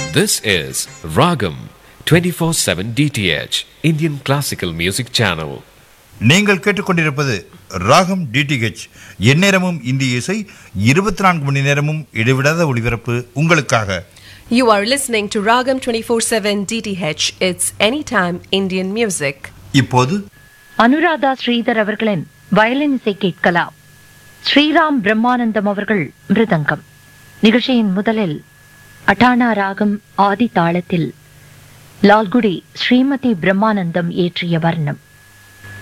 This is Ragam 24/7 DTH Indian Classical Music Channel. நீங்கள் கேட்டுக்கொண்டிருப்பது ராகம் டிடிஹெச் எந்நேரமும் இந்திய இசை இருபத்தி நான்கு மணி நேரமும் இடைவிடாத ஒளிபரப்பு உங்களுக்காக You are listening to Ragam 24/7 DTH. It's anytime Indian music. இப்போது அனுராதா ஸ்ரீதர் அவர்களின் வயலின் இசை கேட்கலாம் ஸ்ரீராம் பிரம்மானந்தம் அவர்கள் மிருதங்கம் நிகழ்ச்சியின் முதலில் அட்டானா ராகம் ஆதி தாளத்தில் லால்குடி ஸ்ரீமதி பிரம்மானந்தம் இயற்றிய வர்ணம்